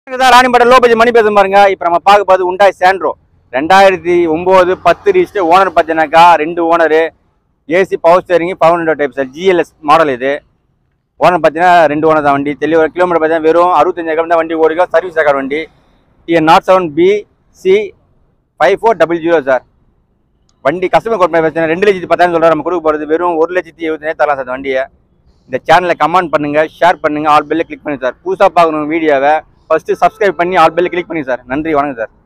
sir Ranipet low budget Mani பேசும் பாருங்க இப்போ நம்ம பார்க்க போது உண்டாய் சாண்ட்ரோ ரெண்டாயிரத்தி ஒம்பது பத்து ரிஜிஸ்டர் ஓனர் பார்த்தீங்கன்னாக்கா ரெண்டு owner AC power steering power window type sir GLS model இது ஓனர் பார்த்தீங்கன்னா ரெண்டு ஓனர் தான் வண்டி தெளிவாக கிலோமீட்டர் பார்த்தீங்கன்னா வெறும் அறுபத்தஞ்சு கிலோமீட்டர் தான் வண்டி ஓடிக்கும் சர்வீஸ் ரெக்கார்ட் வண்டி TN nought seven B C five four double zero sir வண்டி கஸ்டமர் கோட் பிரச்சனை ரெண்டு லட்சத்தி பத்தாயிரம் சொல்கிறோம் நம்ம கொடுக்க போகிறது வெறும் ஒரு லட்சத்தி எழுபத்தஞ்சே தரலாம் சார் இந்த வண்டியை இந்த சேனலை கமெண்ட் பண்ணுங்கள் ஷேர் பண்ணுங்கள் ஆல் பெல்லை கிளிக் பண்ணுங்க சார் புதுசாக பார்க்கணும் வீடியோவை ஃபஸ்ட்டு சப்ஸ்கிரைப் பண்ணி ஆல் பெல்லை கிளிக் பண்ணி சார் நன்றி வணக்கம் சார்